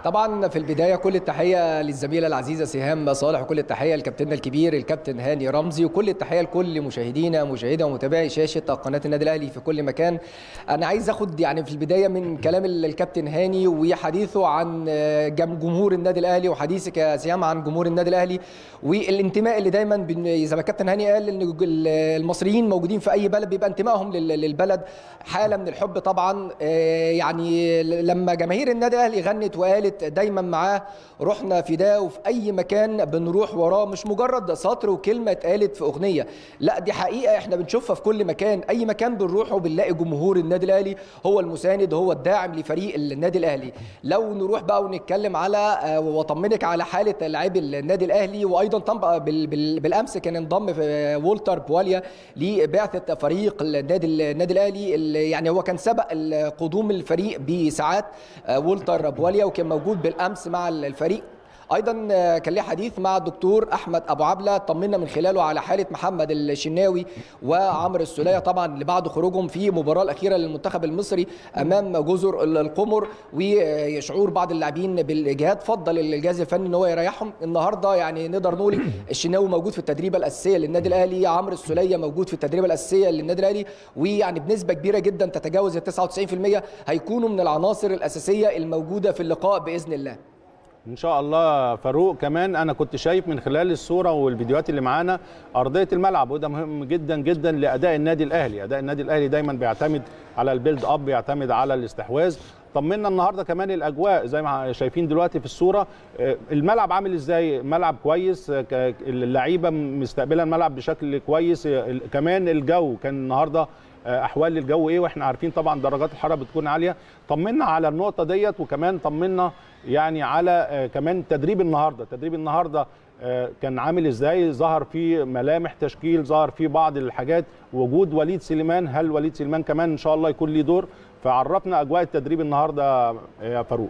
طبعا في البدايه كل التحيه للزميله العزيزه سهام صالح وكل التحيه لكابتننا الكبير الكابتن هاني رمزي وكل التحيه لكل مشاهدينا مشاهدة ومتابعي شاشه قناه النادي الاهلي في كل مكان انا عايز اخد يعني في البدايه من كلام الكابتن هاني وحديثه عن جمهور النادي الاهلي وحديثك يا سهام عن جمهور النادي الاهلي والانتماء اللي دايما زي ما الكابتن هاني قال ان المصريين موجودين في اي بلد بيبقى انتمائهم للبلد حاله من الحب طبعا يعني لما جماهير النادي الاهلي غنت وقالت دايما معاه رحنا فداه وفي اي مكان بنروح وراه مش مجرد سطر وكلمه اتقالت في اغنيه لا دي حقيقه احنا بنشوفها في كل مكان اي مكان بنروحه بنلاقي جمهور النادي الاهلي هو المساند هو الداعم لفريق النادي الاهلي لو نروح بقى ونتكلم على واطمنك على حاله لاعبي النادي الاهلي وايضا طبعا بالامس كان انضم في وولتر بواليا لبعثه فريق النادي النادي الاهلي يعني هو كان سبق قدوم الفريق بساعات وولتر بواليا وكان موجود بالامس مع الفريق ايضا كان ليه حديث مع الدكتور احمد ابو عبله طمنا من خلاله على حاله محمد الشناوي وعمرو السوليه طبعا اللي بعد خروجهم في المباراه الاخيره للمنتخب المصري امام جزر القمر وشعور بعض اللاعبين بالاجهاد فضل الجهاز الفني ان هو يريحهم النهارده يعني نقدر نقول الشناوي موجود في التدريبه الاساسيه للنادي الاهلي عمرو السوليه موجود في التدريبه الاساسيه للنادي الاهلي ويعني بنسبه كبيره جدا تتجاوز ال 99% هيكونوا من العناصر الاساسيه الموجوده في اللقاء باذن الله ان شاء الله فاروق كمان انا كنت شايف من خلال الصوره والفيديوهات اللي معانا ارضيه الملعب وده مهم جدا جدا لاداء النادي الاهلي اداء النادي الاهلي دايما بيعتمد على البيلد اب بيعتمد على الاستحواذ طمنا النهارده كمان الاجواء زي ما شايفين دلوقتي في الصوره الملعب عامل ازاي ملعب كويس اللعيبه مستقبله الملعب بشكل كويس كمان الجو كان النهارده احوال الجو ايه واحنا عارفين طبعا درجات الحراره بتكون عاليه طمنا على النقطه ديت وكمان طمنا يعني على كمان تدريب النهارده تدريب النهارده كان عامل ازاي ظهر فيه ملامح تشكيل ظهر فيه بعض الحاجات وجود وليد سليمان هل وليد سليمان كمان ان شاء الله يكون ليه دور فعرفنا اجواء التدريب النهارده يا فاروق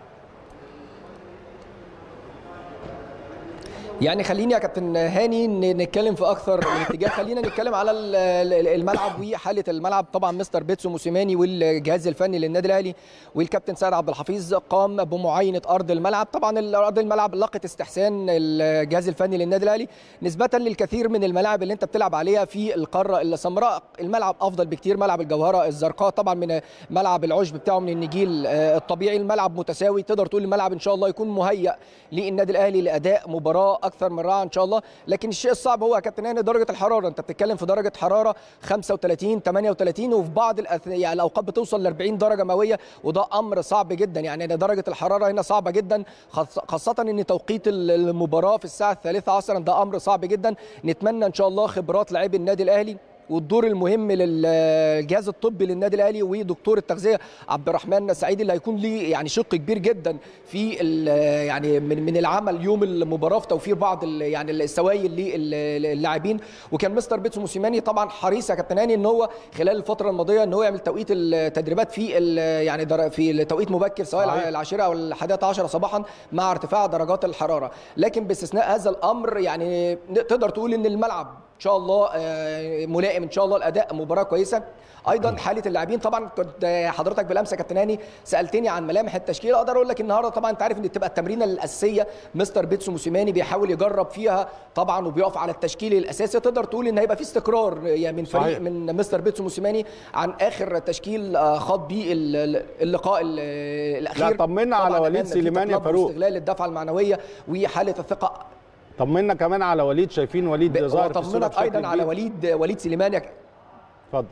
يعني خليني يا كابتن هاني نتكلم في اكثر من اتجاه خلينا نتكلم على الملعب وحاله الملعب طبعا مستر بيتسو موسيماني والجهاز الفني للنادي الاهلي والكابتن سيد عبد الحفيظ قام بمعاينه ارض الملعب طبعا ارض الملعب لقت استحسان الجهاز الفني للنادي الاهلي نسبه للكثير من الملاعب اللي انت بتلعب عليها في القاره السمراء الملعب افضل بكتير ملعب الجوهره الزرقاء طبعا من ملعب العشب بتاعه من النجيل الطبيعي الملعب متساوي تقدر تقول الملعب ان شاء الله يكون مهيأ للنادي الاهلي لاداء مباراه اكثر من رائعه ان شاء الله لكن الشيء الصعب هو يا كابتن هاني درجه الحراره انت بتتكلم في درجه حراره 35 38 وفي بعض الأث... يعني الاوقات بتوصل ل 40 درجه مئويه وده امر صعب جدا يعني درجه الحراره هنا صعبه جدا خاصه ان توقيت المباراه في الساعه الثالثة عصرا ده امر صعب جدا نتمنى ان شاء الله خبرات لاعبي النادي الاهلي والدور المهم للجهاز الطبي للنادي الاهلي ودكتور التغذيه عبد الرحمن سعيد اللي هيكون ليه يعني شق كبير جدا في يعني من من العمل يوم المباراه في توفير بعض يعني السوائل للاعبين وكان مستر بيتسو موسيماني طبعا حريص يا كابتن هاني ان هو خلال الفتره الماضيه ان هو يعمل توقيت التدريبات في يعني في توقيت مبكر سواء العاشره او الحادية عشرة صباحا مع ارتفاع درجات الحراره لكن باستثناء هذا الامر يعني تقدر تقول ان الملعب ان شاء الله ملائم ان شاء الله الاداء مباراه كويسه ايضا حاله اللاعبين طبعا كنت حضرتك بالامس يا كابتن هاني سالتني عن ملامح التشكيل اقدر اقول لك النهارده طبعا انت عارف ان بتبقى التمرينه الاساسيه مستر بيتسو موسيماني بيحاول يجرب فيها طبعا وبيقف على التشكيل الاساسي تقدر تقول ان هيبقى في استقرار يعني من فريق صحيح. من مستر بيتسو موسيماني عن اخر تشكيل خاض بيه اللقاء الاخير لا طمنا على وليد سليمان يا فاروق استغلال الدفعه المعنويه وحاله الثقه طمنا كمان على وليد شايفين وليد ظاهر في طمنك ايضا على وليد وليد سليمان اتفضل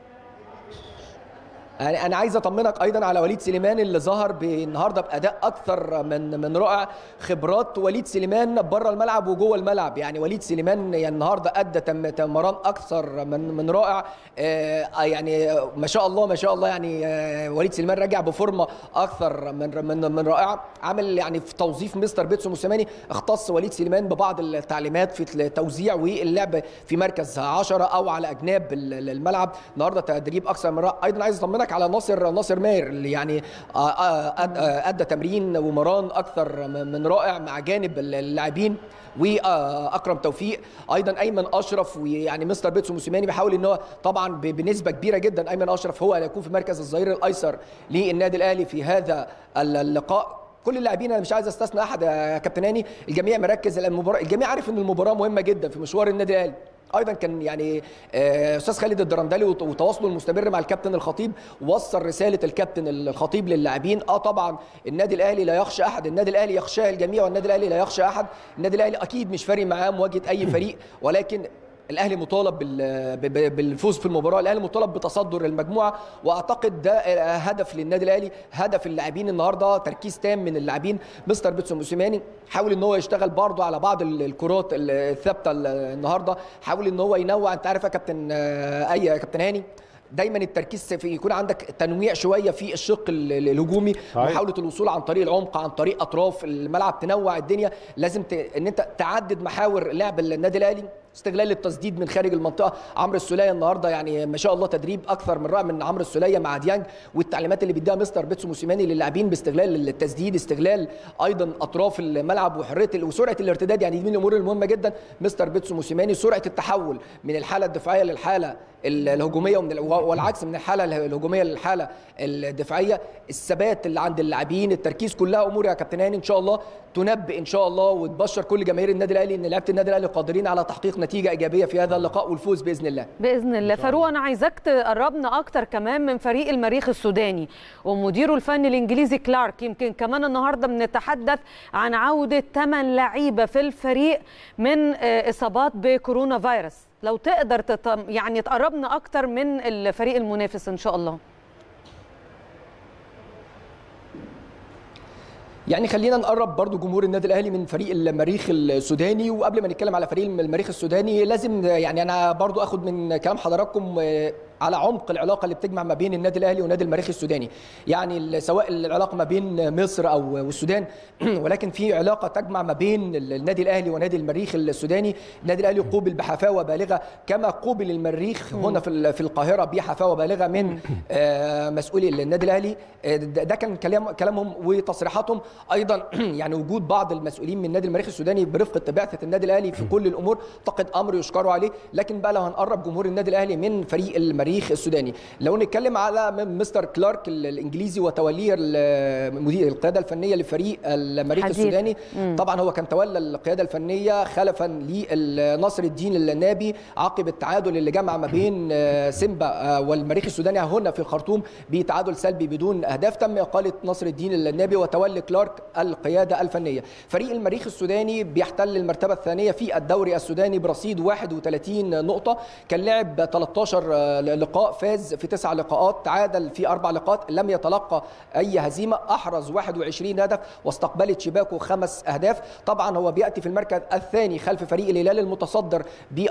يعني انا عايز اطمنك ايضا على وليد سليمان اللي ظهر النهارده باداء اكثر من من رائع خبرات وليد سليمان بره الملعب وجوه الملعب يعني وليد سليمان يعني النهارده ادى تم تمران اكثر من من رائع آه يعني ما شاء الله ما شاء الله يعني آه وليد سليمان رجع بفورمه اكثر من من من رائعه عامل يعني في توظيف مستر بيتسو موسيماني اختص وليد سليمان ببعض التعليمات في التوزيع واللعب في مركز 10 او على اجناب الملعب النهارده تدريب اكثر من رائع ايضا عايز اطمنك على ناصر ناصر ماهر اللي يعني ادى تمرين ومران اكثر من رائع مع جانب اللاعبين واكرم توفيق ايضا ايمن اشرف ويعني مستر بيتسو موسيماني بيحاول ان هو طبعا بنسبه كبيره جدا ايمن اشرف هو اللي هيكون في مركز الظهير الايسر للنادي الاهلي في هذا اللقاء كل اللاعبين انا مش عايز استثنى احد يا كابتن هاني الجميع مركز المباراه الجميع عارف ان المباراه مهمه جدا في مشوار النادي الاهلي ايضا كان يعني استاذ خالد الدرندلي وتواصله المستمر مع الكابتن الخطيب وصل رساله الكابتن الخطيب للاعبين اه طبعا النادي الاهلي لا يخشى احد النادي الاهلي يخشاه الجميع والنادي الاهلي لا يخشى احد النادي الاهلي اكيد مش فارق معاه مواجهه اي فريق ولكن الاهلي مطالب بالفوز في المباراه الاهلي مطالب بتصدر المجموعه واعتقد ده هدف للنادي الاهلي هدف اللاعبين النهارده تركيز تام من اللاعبين مستر بيتسو موسيماني حاول ان هو يشتغل برضه على بعض الكرات الثابته النهارده حاول ان هو ينوع انت عارف يا كابتن اي يا كابتن هاني دايما التركيز في يكون عندك تنويع شويه في الشق الهجومي محاوله الوصول عن طريق العمق عن طريق اطراف الملعب تنوع الدنيا لازم ت... ان انت تعدد محاور لعب النادي الاهلي استغلال التسديد من خارج المنطقه عمرو السوليه النهارده يعني ما شاء الله تدريب اكثر من رائع من عمرو السوليه مع ديانج والتعليمات اللي بيديها مستر بيتسو موسيماني للاعبين باستغلال التسديد استغلال ايضا اطراف الملعب وحريه وسرعه الارتداد يعني دي من الامور المهمه جدا مستر بيتسو موسيماني سرعه التحول من الحاله الدفاعيه للحاله الهجوميه ومن والعكس من الحاله الهجوميه للحاله الدفاعيه الثبات اللي عند اللاعبين التركيز كلها امور يا كابتن هاني ان شاء الله تنبئ ان شاء الله وتبشر كل جماهير النادي الاهلي ان لعيبه النادي الاهلي قادرين على تحقيق نتيجه ايجابيه في هذا اللقاء والفوز باذن الله باذن الله فاروق انا عايزاك تقربنا اكتر كمان من فريق المريخ السوداني ومديره الفني الانجليزي كلارك يمكن كمان النهارده بنتحدث عن عوده ثمان لعيبه في الفريق من اصابات بكورونا فيروس لو تقدر تتم يعني تقربنا اكتر من الفريق المنافس ان شاء الله يعني خلينا نقرب برضو جمهور النادي الاهلي من فريق المريخ السوداني وقبل ما نتكلم على فريق المريخ السوداني لازم يعني انا برضو اخد من كلام حضراتكم على عمق العلاقه اللي بتجمع ما بين النادي الاهلي ونادي المريخ السوداني يعني سواء العلاقه ما بين مصر او السودان ولكن في علاقه تجمع ما بين النادي الاهلي ونادي المريخ السوداني النادي الاهلي قوبل بحفاوه بالغه كما قوبل المريخ هنا في في القاهره بحفاوه بالغه من مسؤولي النادي الاهلي ده كان كلام كلامهم وتصريحاتهم ايضا يعني وجود بعض المسؤولين من نادي المريخ السوداني برفقه بعثه النادي الاهلي في كل الامور اعتقد امر يشكروا عليه لكن بقى لو هنقرب جمهور النادي الاهلي من فريق المريخ المريخ السوداني لو نتكلم على مستر كلارك الانجليزي وتوليه مدير القياده الفنيه لفريق المريخ حديث. السوداني مم. طبعا هو كان تولى القياده الفنيه خلفا لنصر الدين النابي عقب التعادل اللي جمع ما بين سيمبا والمريخ السوداني هنا في الخرطوم بتعادل سلبي بدون اهداف تم اقاله نصر الدين النابي وتولي كلارك القياده الفنيه فريق المريخ السوداني بيحتل المرتبه الثانيه في الدوري السوداني برصيد 31 نقطه كان لعب 13 لقاء فاز في تسع لقاءات تعادل في اربع لقاءات لم يتلقى اي هزيمه احرز 21 هدف واستقبلت شباكه خمس اهداف طبعا هو بياتي في المركز الثاني خلف فريق الهلال المتصدر ب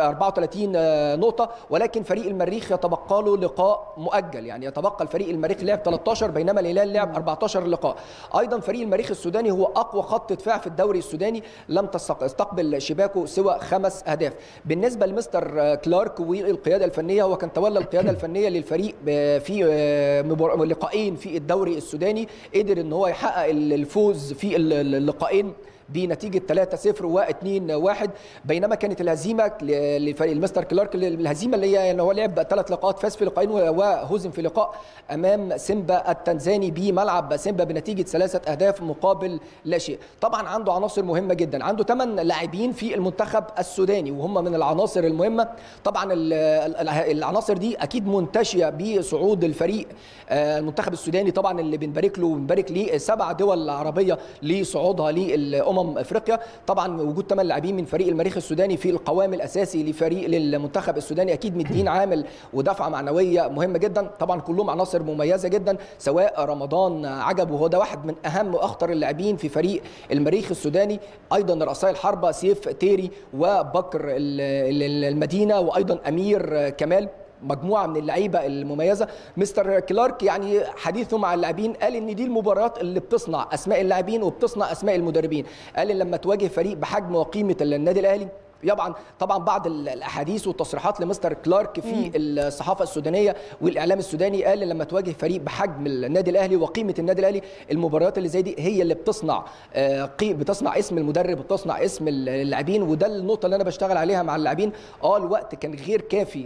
34 نقطه ولكن فريق المريخ يتبقى له لقاء مؤجل يعني يتبقى الفريق المريخ لعب 13 بينما الهلال لعب 14 لقاء ايضا فريق المريخ السوداني هو اقوى خط دفاع في الدوري السوداني لم تستقبل شباكه سوى خمس اهداف بالنسبه لمستر كلارك والقياده الفنيه هو كان تولى القياده الفنيه للفريق في لقاءين في الدوري السوداني قدر ان هو يحقق الفوز في اللقاءين بنتيجه 3-0 و2-1 بينما كانت الهزيمه لفريق المستر كلارك الهزيمه اللي هي ان هو لعب ثلاث لقاءات فاز في لقاءين وهزم في لقاء امام سيمبا التنزاني بملعب سيمبا بنتيجه ثلاثه اهداف مقابل لا شيء طبعا عنده عناصر مهمه جدا عنده ثمان لاعبين في المنتخب السوداني وهم من العناصر المهمه طبعا العناصر دي اكيد منتشيه بصعود الفريق المنتخب السوداني طبعا اللي بنبارك له وبنبارك ليه سبع دول عربيه لصعودها للامم امم افريقيا طبعا وجود ثمان لاعبين من فريق المريخ السوداني في القوام الاساسي لفريق للمنتخب السوداني اكيد مدين عامل ودفعه معنويه مهمه جدا طبعا كلهم عناصر مميزه جدا سواء رمضان عجب وهو ده واحد من اهم واخطر اللاعبين في فريق المريخ السوداني ايضا رؤساء الحربه سيف تيري وبكر المدينه وايضا امير كمال مجموعه من اللعيبه المميزه مستر كلارك يعني حديثه مع اللاعبين قال ان دي المباريات اللي بتصنع اسماء اللاعبين وبتصنع اسماء المدربين قال ان لما تواجه فريق بحجم وقيمه النادي الاهلي طبعا طبعا بعض ال- الاحاديث والتصريحات لمستر كلارك في الصحافه السودانيه والاعلام السوداني قال لما تواجه فريق بحجم النادي الاهلي وقيمه النادي الاهلي المباريات اللي زي دي هي اللي بتصنع آه، قي- بتصنع اسم المدرب وبتصنع اسم اللاعبين وده النقطه اللي انا بشتغل عليها مع اللاعبين اه الوقت كان غير كافي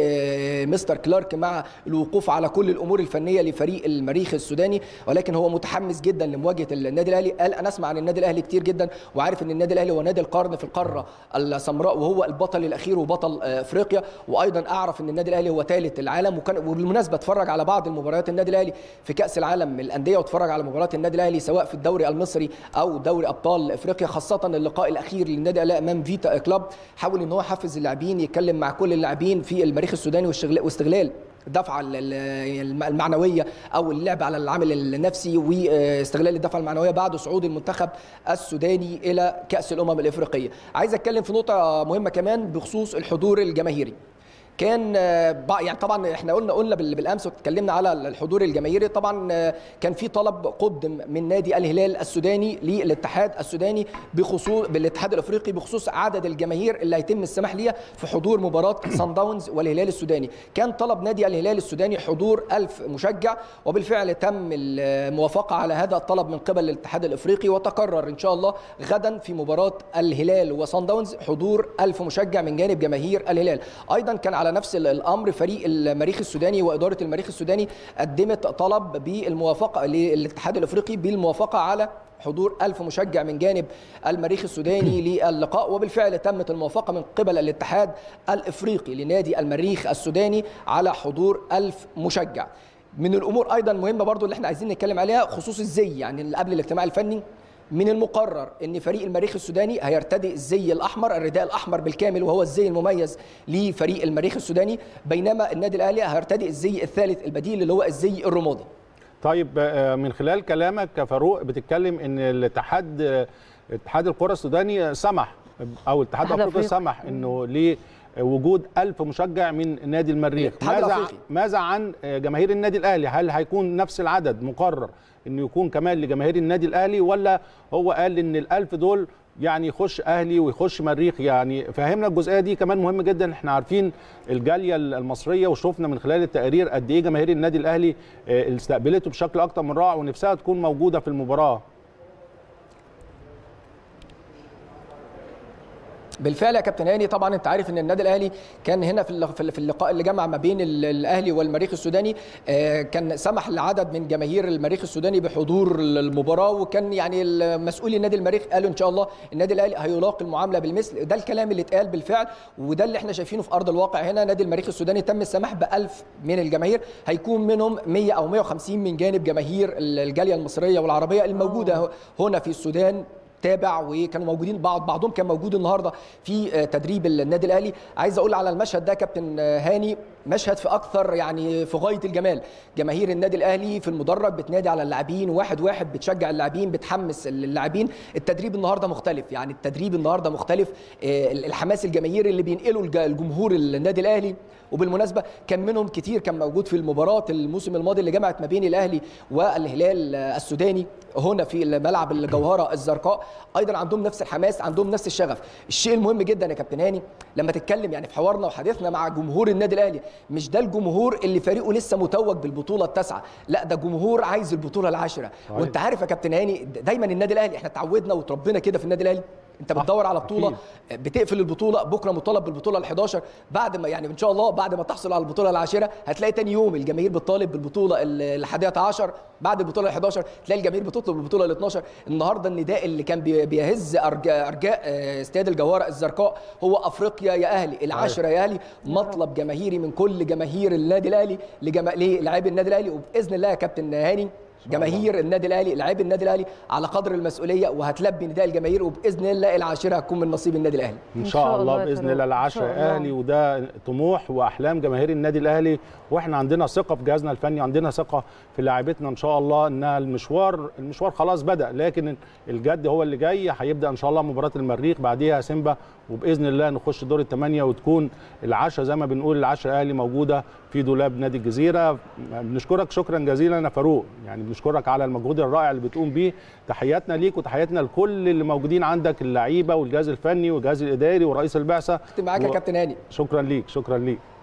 لمستر كلارك مع الوقوف على كل الامور الفنيه لفريق المريخ السوداني ولكن هو متحمس جدا لمواجهه النادي الاهلي قال انا اسمع عن النادي الاهلي كتير جدا وعارف ان النادي الاهلي هو نادي القرن في القاره السمراء وهو البطل الاخير وبطل آه، افريقيا وايضا اعرف ان النادي الاهلي هو ثالث العالم وكان وبالمناسبه اتفرج على بعض المباريات النادي الاهلي في كاس العالم الانديه واتفرج على مباريات النادي الاهلي سواء في الدوري المصري او دوري ابطال افريقيا خاصه اللقاء الاخير للنادي الاهلي امام فيتا كلوب حاول ان هو يحفز اللاعبين يتكلم مع كل اللاعبين في المريخ السوداني واستغلال واستغلال الدفعه ال- ال- المعنويه او اللعب على العامل النفسي واستغلال الدفعه المعنويه بعد صعود المنتخب السوداني الى كاس الامم الافريقيه عايز اتكلم في نقطه مهمه كمان بخصوص الحضور الجماهيري كان آه، بع- يعني طبعا احنا قلنا قلنا بال- بالامس واتكلمنا على الحضور الجماهيري طبعا آه، كان في طلب قدم من نادي الهلال السوداني للاتحاد السوداني بخصوص بالاتحاد الافريقي بخصوص عدد الجماهير اللي هيتم السماح ليها في حضور مباراه سان داونز والهلال السوداني كان طلب نادي الهلال السوداني حضور ألف مشجع وبالفعل تم الموافقه على هذا الطلب من قبل الاتحاد الافريقي وتقرر ان شاء الله غدا في مباراه الهلال وصن داونز حضور ألف مشجع من جانب جماهير الهلال ايضا كان على نفس الامر فريق المريخ السوداني واداره المريخ السوداني قدمت طلب بالموافقه للاتحاد الافريقي بالموافقه على حضور ألف مشجع من جانب المريخ السوداني للقاء وبالفعل تمت الموافقة من قبل الاتحاد الإفريقي لنادي المريخ السوداني على حضور ألف مشجع من الأمور أيضا مهمة برضو اللي احنا عايزين نتكلم عليها خصوص الزي يعني قبل الاجتماع الفني من المقرر ان فريق المريخ السوداني هيرتدي الزي الاحمر الرداء الاحمر بالكامل وهو الزي المميز لفريق المريخ السوداني بينما النادي الاهلي هيرتدي الزي الثالث البديل اللي هو الزي الرمادي طيب آه، من خلال كلامك يا فاروق بتتكلم ان الاتحاد آه، اتحاد الكره السوداني سمح او الاتحاد الاتحاد الافريقي الأفريقي. سمح انه لوجود ألف مشجع من نادي المريخ الاتحاد ماذا الأفريقي. ماذا عن آه، جماهير النادي الاهلي هل هيكون نفس العدد مقرر انه يكون كمان لجماهير النادي الاهلي ولا هو قال ان الألف دول يعني يخش اهلي ويخش مريخ يعني فهمنا الجزئيه دي كمان مهم جدا احنا عارفين الجاليه المصريه وشفنا من خلال التقارير قد ايه جماهير النادي الاهلي آه، اللي استقبلته بشكل اكتر من رائع ونفسها تكون موجوده في المباراه بالفعل يا كابتن هاني طبعا انت عارف ان النادي الاهلي كان هنا في الل- في الل- في اللقاء اللي جمع ما بين ال- الاهلي والمريخ السوداني آه، كان سمح لعدد من جماهير المريخ السوداني بحضور المباراه وكان يعني مسؤولي النادي المريخ قالوا ان شاء الله النادي الاهلي هيلاقي المعامله بالمثل ده الكلام اللي اتقال بالفعل وده اللي احنا شايفينه في ارض الواقع هنا نادي المريخ السوداني تم السماح ب 1000 من الجماهير هيكون منهم 100 او 150 من جانب جماهير الجاليه المصريه والعربيه الموجوده هنا في السودان تابع وكانوا موجودين بعض بعضهم كان موجود النهارده في آه، تدريب النادي الاهلي عايز اقول على المشهد ده كابتن آه، هاني مشهد في اكثر يعني في غايه الجمال جماهير النادي الاهلي في المدرج بتنادي على اللاعبين واحد واحد بتشجع اللاعبين بتحمس اللاعبين التدريب النهارده مختلف يعني التدريب النهارده مختلف آه، الحماس الجماهيري اللي بينقله الج- الجمهور النادي الاهلي وبالمناسبه كان منهم كتير كان موجود في المباراه الموسم الماضي اللي جمعت ما بين الاهلي والهلال آه، السوداني هنا في ملعب الجوهره الزرقاء ايضا عندهم نفس الحماس عندهم نفس الشغف الشيء المهم جدا يا كابتن هاني لما تتكلم يعني في حوارنا وحديثنا مع جمهور النادي الاهلي مش ده الجمهور اللي فريقه لسه متوج بالبطوله التاسعه لا ده جمهور عايز البطوله العاشره صحيح. وانت عارف يا كابتن هاني دايما النادي الاهلي احنا اتعودنا وتربينا كده في النادي الاهلي انت صح، بتدور على بطوله أكيد. بتقفل البطوله بكره مطالب بالبطوله ال11 بعد ما يعني ان شاء الله بعد ما تحصل على البطوله العاشره هتلاقي تاني يوم الجماهير بتطالب بالبطوله الحادية عشر بعد البطوله ال11 تلاقي الجماهير بتطلب البطوله ال12 النهارده النداء اللي كان بي- بيهز ارجاء ارجاء آه، استاد الجوهره الزرقاء هو افريقيا يا اهلي العاشره يا اهلي مطلب جماهيري من كل جماهير النادي الاهلي لجما... للاعبي النادي الاهلي وباذن الله يا كابتن هاني جماهير النادي الاهلي لاعبي النادي الاهلي على قدر المسؤوليه وهتلبي نداء الجماهير وباذن الله العاشره هتكون من نصيب النادي الاهلي ان شاء الله يا باذن فاروق. الله إن العشرة شاء الله. اهلي وده طموح واحلام جماهير النادي الاهلي واحنا عندنا ثقه في جهازنا الفني عندنا ثقه في لاعيبتنا ان شاء الله انها المشوار المشوار خلاص بدا لكن الجد هو اللي جاي هيبدا ان شاء الله مباراه المريخ بعديها سيمبا وباذن الله نخش دور الثمانيه وتكون العشرة زي ما بنقول العشرة اهلي موجوده في دولاب نادي الجزيره بنشكرك شكرا جزيلا يا فاروق يعني بنشكرك على المجهود الرائع اللي بتقوم بيه تحياتنا ليك وتحياتنا لكل اللي موجودين عندك اللعيبه والجهاز الفني والجهاز الاداري ورئيس البعثه معاك يا كابتن هاني شكرا ليك شكرا ليك